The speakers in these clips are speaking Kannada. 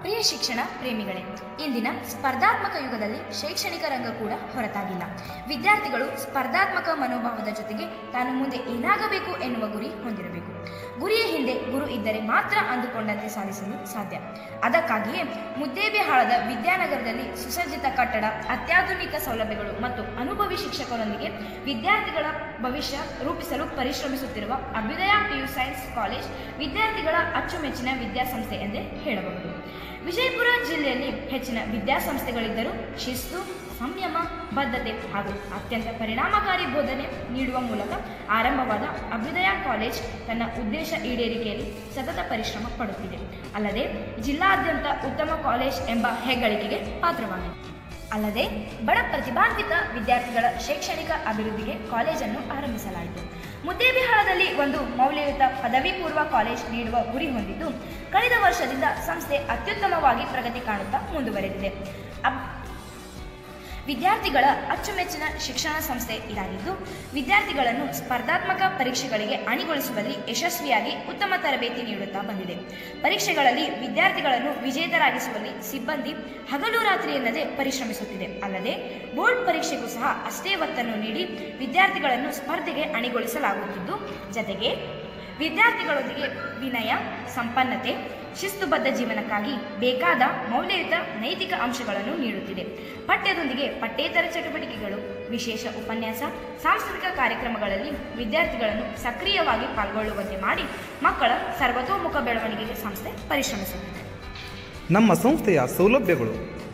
ಪ್ರಿಯ ಶಿಕ್ಷಣ ಪ್ರೇಮಿಗಳೇ ಇಂದಿನ ಸ್ಪರ್ಧಾತ್ಮಕ ಯುಗದಲ್ಲಿ ಶೈಕ್ಷಣಿಕ ರಂಗ ಕೂಡ ಹೊರತಾಗಿಲ್ಲ ವಿದ್ಯಾರ್ಥಿಗಳು ಸ್ಪರ್ಧಾತ್ಮಕ ಮನೋಭಾವದ ಜೊತೆಗೆ ತಾನು ಮುಂದೆ ಏನಾಗಬೇಕು ಎನ್ನುವ ಗುರಿ ಹೊಂದಿರಬೇಕು ಗುರಿಯ ಹಿಂದೆ ಗುರು ಇದ್ದರೆ ಮಾತ್ರ ಅಂದುಕೊಂಡಂತೆ ಸಾಧಿಸಲು ಸಾಧ್ಯ ಅದಕ್ಕಾಗಿಯೇ ಮುದ್ದೇಬಿಹಾಳದ ವಿದ್ಯಾನಗರದಲ್ಲಿ ಸುಸಜ್ಜಿತ ಕಟ್ಟಡ ಅತ್ಯಾಧುನಿಕ ಸೌಲಭ್ಯಗಳು ಮತ್ತು ಅನುಭವಿ ಶಿಕ್ಷಕರೊಂದಿಗೆ ವಿದ್ಯಾರ್ಥಿಗಳ ಭವಿಷ್ಯ ರೂಪಿಸಲು ಪರಿಶ್ರಮಿಸುತ್ತಿರುವ ಅಭ್ಯುದಯ ಪಿಯು ಸೈನ್ಸ್ ಕಾಲೇಜ್ ವಿದ್ಯಾರ್ಥಿಗಳ ಅಚ್ಚುಮೆಚ್ಚಿನ ವಿದ್ಯಾಸಂಸ್ಥೆ ಎಂದೇ ಹೇಳಬಹುದು ವಿಜಯಪುರ ಜಿಲ್ಲೆಯಲ್ಲಿ ಹೆಚ್ಚಿನ ವಿದ್ಯಾಸಂಸ್ಥೆಗಳಿದ್ದರೂ ಶಿಸ್ತು ಸಂಯಮ ಬದ್ಧತೆ ಹಾಗೂ ಅತ್ಯಂತ ಪರಿಣಾಮಕಾರಿ ಬೋಧನೆ ನೀಡುವ ಮೂಲಕ ಆರಂಭವಾದ ಅಭ್ಯುದಯ ಕಾಲೇಜ್ ತನ್ನ ಉದ್ದೇಶ ಈಡೇರಿಕೆಯಲ್ಲಿ ಸತತ ಪರಿಶ್ರಮ ಪಡುತ್ತಿದೆ ಅಲ್ಲದೆ ಜಿಲ್ಲಾದ್ಯಂತ ಉತ್ತಮ ಕಾಲೇಜ್ ಎಂಬ ಹೆಗ್ಗಳಿಕೆಗೆ ಪಾತ್ರವಾಗಿದೆ ಅಲ್ಲದೆ ಬಡ ಪ್ರತಿಭಾನ್ವಿತ ವಿದ್ಯಾರ್ಥಿಗಳ ಶೈಕ್ಷಣಿಕ ಅಭಿವೃದ್ಧಿಗೆ ಕಾಲೇಜನ್ನು ಆರಂಭಿಸಲಾಯಿತು ಮುದ್ದೇಬಿಹಾಳದಲ್ಲಿ ಒಂದು ಮೌಲ್ಯಯುತ ಪದವಿ ಪೂರ್ವ ಕಾಲೇಜ್ ನೀಡುವ ಗುರಿ ಹೊಂದಿದ್ದು ಕಳೆದ ವರ್ಷದಿಂದ ಸಂಸ್ಥೆ ಅತ್ಯುತ್ತಮವಾಗಿ ಪ್ರಗತಿ ಕಾಣುತ್ತಾ ಮುಂದುವರೆದಿದೆ ಅಬ್- ವಿದ್ಯಾರ್ಥಿಗಳ ಅಚ್ಚುಮೆಚ್ಚಿನ ಶಿಕ್ಷಣ ಸಂಸ್ಥೆ ಇದಾಗಿದ್ದು ವಿದ್ಯಾರ್ಥಿಗಳನ್ನು ಸ್ಪರ್ಧಾತ್ಮಕ ಪರೀಕ್ಷೆಗಳಿಗೆ ಅಣಿಗೊಳಿಸುವಲ್ಲಿ ಯಶಸ್ವಿಯಾಗಿ ಉತ್ತಮ ತರಬೇತಿ ನೀಡುತ್ತಾ ಬಂದಿದೆ ಪರೀಕ್ಷೆಗಳಲ್ಲಿ ವಿದ್ಯಾರ್ಥಿಗಳನ್ನು ವಿಜೇತರಾಗಿಸುವಲ್ಲಿ ಸಿಬ್ಬಂದಿ ಹಗಲು ರಾತ್ರಿ ಎನ್ನದೇ ಪರಿಶ್ರಮಿಸುತ್ತಿದೆ ಅಲ್ಲದೆ ಬೋರ್ಡ್ ಪರೀಕ್ಷೆಗೂ ಸಹ ಅಷ್ಟೇ ಒತ್ತನ್ನು ನೀಡಿ ವಿದ್ಯಾರ್ಥಿಗಳನ್ನು ಸ್ಪರ್ಧೆಗೆ ಅಣಿಗೊಳಿಸಲಾಗುತ್ತಿದ್ದು ಜತೆಗೆ ವಿದ್ಯಾರ್ಥಿಗಳೊಂದಿಗೆ ವಿನಯ ಸಂಪನ್ನತೆ ಶಿಸ್ತುಬದ್ಧ ಜೀವನಕ್ಕಾಗಿ ಬೇಕಾದ ಮೌಲ್ಯಯುತ ನೈತಿಕ ಅಂಶಗಳನ್ನು ನೀಡುತ್ತಿದೆ ಪಠ್ಯದೊಂದಿಗೆ ಪಠ್ಯೇತರ ಚಟುವಟಿಕೆಗಳು ವಿಶೇಷ ಉಪನ್ಯಾಸ ಸಾಂಸ್ಕೃತಿಕ ಕಾರ್ಯಕ್ರಮಗಳಲ್ಲಿ ವಿದ್ಯಾರ್ಥಿಗಳನ್ನು ಸಕ್ರಿಯವಾಗಿ ಪಾಲ್ಗೊಳ್ಳುವಂತೆ ಮಾಡಿ ಮಕ್ಕಳ ಸರ್ವತೋಮುಖ ಬೆಳವಣಿಗೆಗೆ ಸಂಸ್ಥೆ ಪರಿಶ್ರಮಿಸುತ್ತಿದೆ ನಮ್ಮ ಸಂಸ್ಥೆಯ ಸೌಲಭ್ಯಗಳು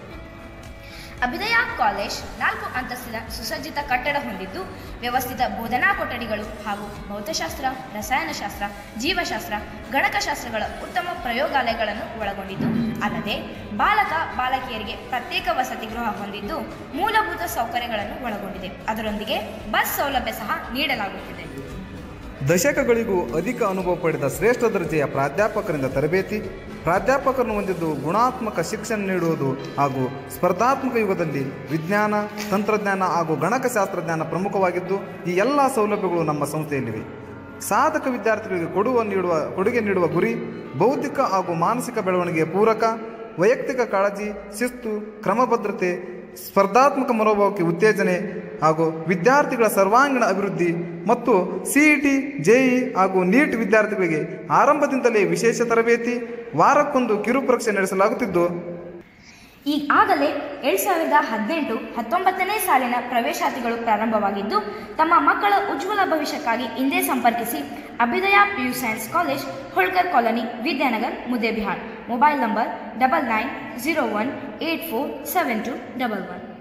ಅಭ್ಯುದಯ ಕಾಲೇಜ್ ನಾಲ್ಕು ಅಂತಸ್ತಿನ ಸುಸಜ್ಜಿತ ಕಟ್ಟಡ ಹೊಂದಿದ್ದು ವ್ಯವಸ್ಥಿತ ಬೋಧನಾ ಕೊಠಡಿಗಳು ಹಾಗೂ ಭೌತಶಾಸ್ತ್ರ ರಸಾಯನಶಾಸ್ತ್ರ ಜೀವಶಾಸ್ತ್ರ ಗಣಕಶಾಸ್ತ್ರಗಳ ಉತ್ತಮ ಪ್ರಯೋಗಾಲಯಗಳನ್ನು ಒಳಗೊಂಡಿದ್ದು ಅಲ್ಲದೆ ಬಾಲಕ ಬಾಲಕಿಯರಿಗೆ ಪ್ರತ್ಯೇಕ ವಸತಿ ಗೃಹ ಹೊಂದಿದ್ದು ಮೂಲಭೂತ ಸೌಕರ್ಯಗಳನ್ನು ಒಳಗೊಂಡಿದೆ ಅದರೊಂದಿಗೆ ಬಸ್ ಸೌಲಭ್ಯ ಸಹ ನೀಡಲಾಗುತ್ತಿದೆ ದಶಕಗಳಿಗೂ ಅಧಿಕ ಅನುಭವ ಪಡೆದ ಶ್ರೇಷ್ಠ ದರ್ಜೆಯ ಪ್ರಾಧ್ಯಾಪಕರಿಂದ ತರಬೇತಿ ಪ್ರಾಧ್ಯಾಪಕರನ್ನು ಹೊಂದಿದ್ದು ಗುಣಾತ್ಮಕ ಶಿಕ್ಷಣ ನೀಡುವುದು ಹಾಗೂ ಸ್ಪರ್ಧಾತ್ಮಕ ಯುಗದಲ್ಲಿ ವಿಜ್ಞಾನ ತಂತ್ರಜ್ಞಾನ ಹಾಗೂ ಗಣಕಶಾಸ್ತ್ರಜ್ಞಾನ ಪ್ರಮುಖವಾಗಿದ್ದು ಈ ಎಲ್ಲ ಸೌಲಭ್ಯಗಳು ನಮ್ಮ ಸಂಸ್ಥೆಯಲ್ಲಿವೆ ಸಾಧಕ ವಿದ್ಯಾರ್ಥಿಗಳಿಗೆ ಕೊಡುವ ನೀಡುವ ಕೊಡುಗೆ ನೀಡುವ ಗುರಿ ಬೌದ್ಧಿಕ ಹಾಗೂ ಮಾನಸಿಕ ಬೆಳವಣಿಗೆಯ ಪೂರಕ ವೈಯಕ್ತಿಕ ಕಾಳಜಿ ಶಿಸ್ತು ಕ್ರಮಬದ್ಧತೆ ಸ್ಪರ್ಧಾತ್ಮಕ ಮನೋಭಾವಕ್ಕೆ ಉತ್ತೇಜನೆ ಹಾಗೂ ವಿದ್ಯಾರ್ಥಿಗಳ ಸರ್ವಾಂಗೀಣ ಅಭಿವೃದ್ಧಿ ಮತ್ತು ಸಿಇಟಿ ಜೆಇ ಹಾಗೂ ನೀಟ್ ವಿದ್ಯಾರ್ಥಿಗಳಿಗೆ ಆರಂಭದಿಂದಲೇ ವಿಶೇಷ ತರಬೇತಿ ವಾರಕ್ಕೊಂದು ಕಿರು ಪರೀಕ್ಷೆ ನಡೆಸಲಾಗುತ್ತಿದ್ದು ಈಗಾಗಲೇ ಎರಡ್ ಸಾವಿರದ ಹದಿನೆಂಟು ಹತ್ತೊಂಬತ್ತನೇ ಸಾಲಿನ ಪ್ರವೇಶಾತಿಗಳು ಪ್ರಾರಂಭವಾಗಿದ್ದು ತಮ್ಮ ಮಕ್ಕಳ ಉಜ್ವಲ ಭವಿಷ್ಯಕ್ಕಾಗಿ ಹಿಂದೆ ಸಂಪರ್ಕಿಸಿ Abhyudaya PU science college Holkar colony Vidyanagar Muddebihal mobile number double nine zero one eight four seven two double one